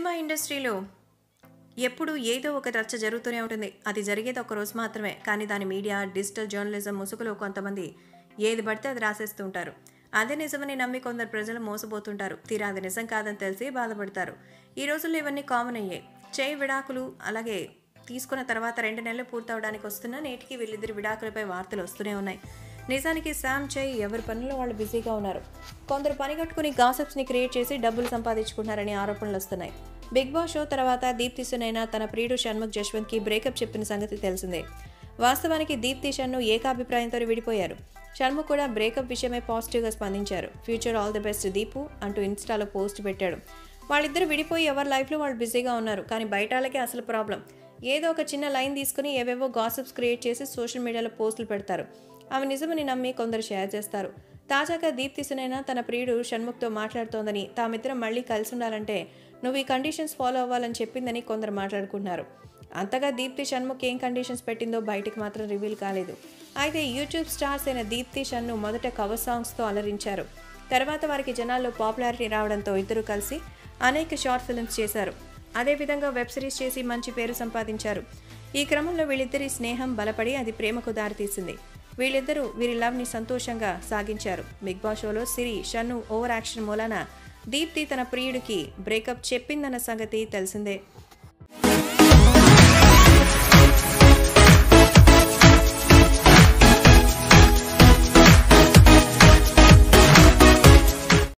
cinema ఇండస్ట్రీలో ఎప్పుడు ఏదో ఒక రచ్చ జరుగుతూనే ఉంటుంది అది జరిగేది ఒక రోజు మాత్రమే కానీ దాని మీడియా డిజిటల్ జర్నలిజం ముసుగులో కొంతమంది ఏది పడితే అది రాసేస్తూ ఉంటారు అదే నిజమని నమ్మి కొందరు ప్రజలు మోసపోతుంటారు తీరా అది నిజం కాదని తెలిసి బాధపడతారు ఈ రోజుల్లో ఇవన్నీ కామన్ అయ్యాయి చేయి విడాకులు అలాగే తీసుకున్న తర్వాత రెండు నెలలు పూర్తవడానికి వస్తున్న నేటికి వీళ్ళిద్దరి విడాకులపై వార్తలు వస్తూనే ఉన్నాయి నిజానికి శామ్ చేయి ఎవరి పనుల్లో వాళ్ళు బిజీగా ఉన్నారు కొందరు పని కట్టుకుని గాసిప్స్ని క్రియేట్ చేసి డబ్బులు సంపాదించుకుంటున్నారని ఆరోపణలు వస్తున్నాయి బిగ్ బాస్ షో తర్వాత దీప్తి సునైనా తన ప్రియుడు షణ్ముఖ్ జశ్వంత్కి బ్రేకప్ చెప్పిన సంగతి తెలిసిందే వాస్తవానికి దీప్తి షన్ను ఏకాభిప్రాయంతో విడిపోయారు షణ్ముఖ్ కూడా బ్రేకప్ విషయమై పాజిటివ్గా స్పందించారు future all the best Deepu అంటూ ఇన్స్టాలో పోస్ట్ పెట్టాడు వాళ్ళిద్దరు విడిపోయి ఎవరి లైఫ్లో వాళ్ళు బిజీగా ఉన్నారు కానీ బయట వాళ్ళకే అసలు ప్రాబ్లం ఏదో ఒక చిన్న లైన్ తీసుకుని ఏవేవో గాసిప్స్ క్రియేట్ చేసి సోషల్ మీడియాలో పోస్టులు పెడతారు అవి నిజమని నమ్మి కొందరు షేర్ చేస్తారు తాజాగా దీప్తి సునైనా తన ప్రియుడు షణ్ముఖ్తో మాట్లాడుతోందని తామిద్దరం మళ్ళీ కలిసి ఉండాలంటే నువ్వు ఈ కండిషన్స్ ఫాలో అవ్వాలని చెప్పిందని కొందరు మాట్లాడుకుంటున్నారు అంతగా దీప్తి షణ్ముఖ్ ఏం కండిషన్స్ పెట్టిందో బయటికి మాత్రం రివీల్ కాలేదు అయితే యూట్యూబ్ స్టార్స్ అయిన దీప్తి షన్ను మొదట కవర్ సాంగ్స్తో అలరించారు తర్వాత వారికి జనాల్లో పాపులారిటీ రావడంతో ఇద్దరు కలిసి అనేక షార్ట్ ఫిల్మ్స్ చేశారు అదేవిధంగా వెబ్ సిరీస్ చేసి మంచి పేరు సంపాదించారు ఈ క్రమంలో వీళ్ళిద్దరి స్నేహం బలపడి అది ప్రేమకు దారితీసింది వీళ్ళిద్దరూ వీరి లవ్ని సంతోషంగా సాగించారు బిగ్ బాస్ షోలో సిరి షన్ను ఓవర్ యాక్షన్ మూలాన దీప్తి తన ప్రియుడికి బ్రేకప్ చెప్పిందన్న సంగతి తెలిసిందే